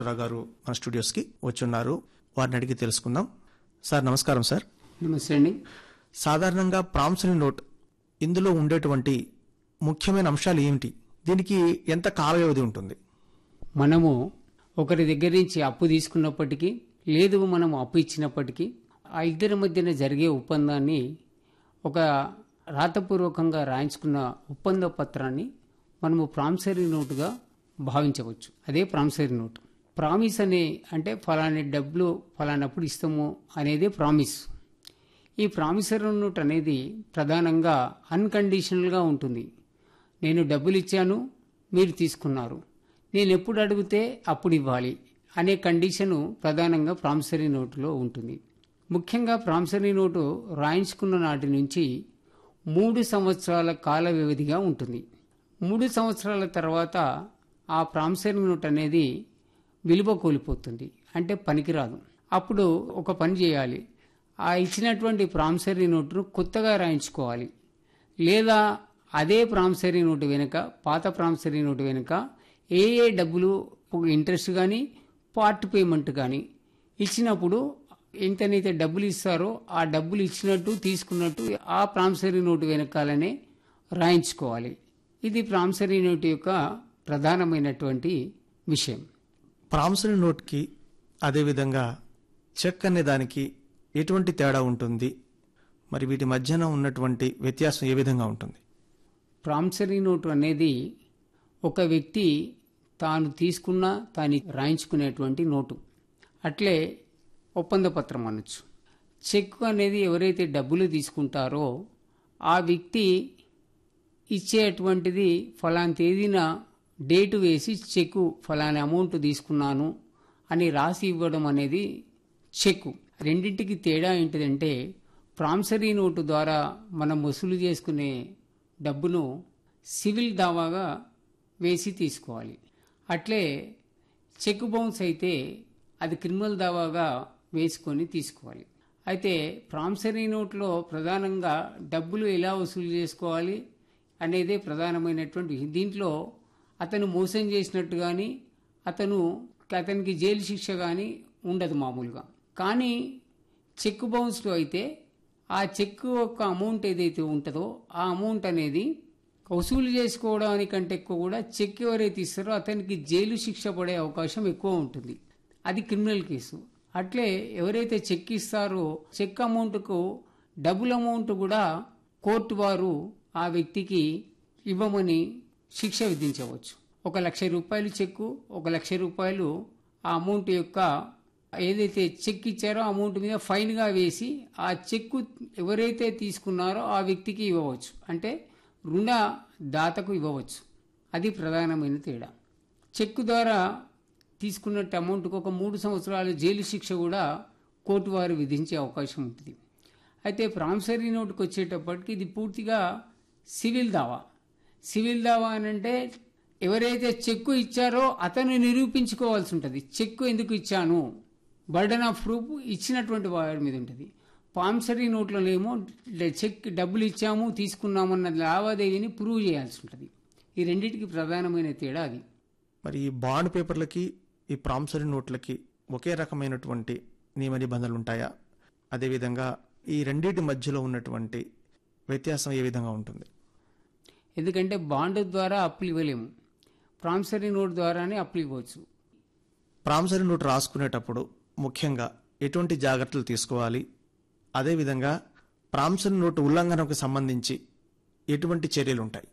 రావు గారు మన స్టూడియోస్కి వచ్చున్నారు వారిని అడిగి తెలుసుకుందాం సార్ నమస్కారం సార్ నమస్తే అండి సాధారణంగా ప్రామిసరీ నోట్ ఇందులో ఉండేటువంటి ముఖ్యమైన అంశాలు ఏమిటి దీనికి ఎంత కాల వ్యవధి ఉంటుంది మనము ఒకరి దగ్గర నుంచి అప్పు తీసుకున్నప్పటికీ లేదు మనం అప్పు ఇచ్చినప్పటికీ ఆ ఇద్దరి మధ్యన జరిగే ఒప్పందాన్ని ఒక రాతపూర్వకంగా రాయించుకున్న ఒప్పంద పత్రాన్ని మనము ప్రామిసరీ నోటుగా భావించవచ్చు అదే ప్రామిసరీ నోటు ప్రామిస్ అనే అంటే ఫలాని డబ్బులు ఫలానప్పుడు ఇస్తాము అనేదే ప్రామిస్ ఈ ప్రామిసరీ నోట్ అనేది ప్రధానంగా అన్కండిషనల్గా ఉంటుంది నేను డబ్బులు ఇచ్చాను మీరు తీసుకున్నారు నేను ఎప్పుడు అడిగితే అప్పుడు ఇవ్వాలి అనే కండిషను ప్రధానంగా ప్రామిసరీ నోటులో ఉంటుంది ముఖ్యంగా ప్రామిసరీ నోటు రాయించుకున్న నాటి నుంచి మూడు సంవత్సరాల కాల వ్యవధిగా ఉంటుంది మూడు సంవత్సరాల తర్వాత ఆ ప్రామిసరీ నోట్ అనేది విలువ కోల్పోతుంది అంటే పనికిరాదు అప్పుడు ఒక పని చేయాలి ఆ ఇచ్చినటువంటి ప్రామిసరీ నోటును కొత్తగా రాయించుకోవాలి లేదా అదే ప్రామిసరీ నోటు వెనుక పాత ప్రామిసరీ నోటు వెనుక ఏ ఏ డబ్బులు ఇంట్రెస్ట్ కానీ పార్ట్ పేమెంట్ కానీ ఇచ్చినప్పుడు ఎంతనైతే డబ్బులు ఇస్తారో ఆ డబ్బులు ఇచ్చినట్టు తీసుకున్నట్టు ఆ ప్రామిసరీ నోటు వెనకాలనే రాయించుకోవాలి ఇది ప్రామిసరీ నోటు యొక్క ప్రధానమైనటువంటి విషయం ప్రామిసరీ నోట్కి అదేవిధంగా చెక్ అనే దానికి ఎటువంటి తేడా ఉంటుంది మరి వీటి మధ్యన ఉన్నటువంటి వ్యత్యాసం ఏ విధంగా ఉంటుంది ప్రామిసరీ నోటు అనేది ఒక వ్యక్తి తాను తీసుకున్న తాను రాయించుకునేటువంటి నోటు అట్లే ఒప్పంద పత్రం అనొచ్చు చెక్ అనేది ఎవరైతే డబ్బులు తీసుకుంటారో ఆ వ్యక్తి ఇచ్చేటువంటిది ఫలాని తేదీన డేటు వేసి చెక్కు ఫలాని అమౌంట్ తీసుకున్నాను అని రాసి ఇవ్వడం అనేది చెక్కు రెండింటికి తేడా ఏంటిదంటే ప్రామిసరీ నోటు ద్వారా మనం వసూలు చేసుకునే డబ్బును సివిల్ దావాగా వేసి తీసుకోవాలి అట్లే చెక్ బౌన్స్ అయితే అది క్రిమినల్ దావాగా వేసుకొని తీసుకోవాలి అయితే ప్రామిసరీ నోట్లో ప్రధానంగా డబ్బులు ఎలా వసూలు చేసుకోవాలి అనేదే ప్రధానమైనటువంటి విషయం. దీంట్లో అతను మోసం చేసినట్టు కానీ అతను అతనికి జైలు శిక్ష కానీ ఉండదు మామూలుగా కానీ చెక్ బౌన్స్లో అయితే ఆ చెక్ యొక్క అమౌంట్ ఏదైతే ఉంటుందో ఆ అమౌంట్ అనేది వసూలు చేసుకోవడానికంటే ఎక్కువ కూడా చెక్ ఎవరైతే ఇస్తారో అతనికి జైలు శిక్ష పడే అవకాశం ఎక్కువ ఉంటుంది అది క్రిమినల్ కేసు అట్లే ఎవరైతే చెక్ ఇస్తారో చెక్ అమౌంట్కు డబుల్ అమౌంట్ కూడా కోర్టు వారు ఆ వ్యక్తికి ఇవ్వమని శిక్ష విధించవచ్చు ఒక లక్ష రూపాయలు చెక్కు ఒక లక్ష రూపాయలు ఆ అమౌంట్ యొక్క ఏదైతే చెక్ ఇచ్చారో అమౌంట్ మీద ఫైన్గా వేసి ఆ చెక్కు ఎవరైతే తీసుకున్నారో ఆ వ్యక్తికి ఇవ్వవచ్చు అంటే రుణ దాతకు ఇవ్వవచ్చు అది ప్రధానమైన తేడా చెక్కు ద్వారా తీసుకున్నట్టు అమౌంట్కి ఒక మూడు సంవత్సరాలు జైలు శిక్ష కూడా కోర్టు వారు విధించే అవకాశం ఉంటుంది అయితే ప్రామిసరీ నోటుకు వచ్చేటప్పటికి ఇది పూర్తిగా సివిల్ దావా సివిల్ దావా అని అంటే ఎవరైతే చెక్కు ఇచ్చారో అతను నిరూపించుకోవాల్సి ఉంటుంది చెక్కు ఎందుకు ఇచ్చాను బర్డన్ ఆఫ్ ప్రూఫ్ ఇచ్చినటువంటి వారి మీద ఉంటుంది ప్రామిసరీ నోట్లోనేమో చెక్ డబ్బులు ఇచ్చాము తీసుకున్నామన్న లావాదేవీని ప్రూవ్ చేయాల్సి ఉంటుంది ఈ రెండింటికి ప్రధానమైన తేడా అది మరి ఈ బాండ్ పేపర్లకి ఈ ప్రామిసరీ నోట్లకి ఒకే రకమైనటువంటి నియమ నిబంధనలు ఉంటాయా అదేవిధంగా ఈ రెండింటి మధ్యలో ఉన్నటువంటి వ్యత్యాసం ఏ విధంగా ఉంటుంది ఎందుకంటే బాండ్ ద్వారా అప్పులు ఇవ్వలేము ప్రామిసరీ నోట్ ద్వారానే అప్పులు ఇవ్వచ్చు ప్రామిసరీ నోట్ రాసుకునేటప్పుడు ముఖ్యంగా ఎటువంటి జాగ్రత్తలు తీసుకోవాలి అదేవిధంగా ప్రామిసరీ నోటు ఉల్లంఘనకు సంబంధించి ఎటువంటి చర్యలు ఉంటాయి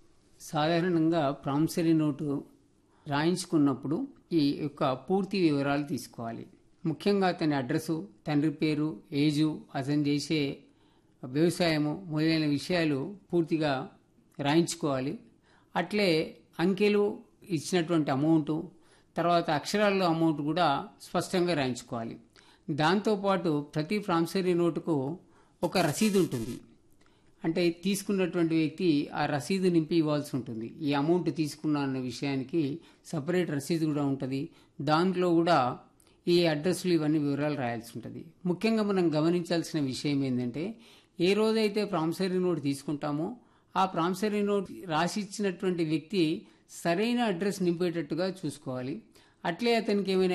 సాధారణంగా ప్రామిసరీ నోటు రాయించుకున్నప్పుడు ఈ యొక్క పూర్తి వివరాలు తీసుకోవాలి ముఖ్యంగా అతని అడ్రస్సు తండ్రి పేరు ఏజు అతను చేసే వ్యవసాయము మొదలైన విషయాలు పూర్తిగా రాయించుకోవాలి అట్లే అంకెలు ఇచ్చినటువంటి అమౌంట్ తర్వాత అక్షరాల్లో అమౌంట్ కూడా స్పష్టంగా రాయించుకోవాలి దాంతోపాటు ప్రతి ప్రామిసరీ నోటుకు ఒక రసీదు ఉంటుంది అంటే తీసుకున్నటువంటి వ్యక్తి ఆ రసీదు నింపి ఇవ్వాల్సి ఉంటుంది ఈ అమౌంట్ తీసుకున్నా అన్న విషయానికి సపరేట్ రసీదు కూడా ఉంటుంది దాంట్లో కూడా ఈ అడ్రస్లు ఇవన్నీ వివరాలు రాయాల్సి ఉంటుంది ముఖ్యంగా మనం గమనించాల్సిన విషయం ఏంటంటే ఏ రోజైతే ప్రామిసరీ నోట్ తీసుకుంటామో ఆ ప్రామిసరీ నోట్ రాసి ఇచ్చినటువంటి వ్యక్తి సరైన అడ్రస్ నింపేటట్టుగా చూసుకోవాలి అట్లే అతనికి ఏమైనా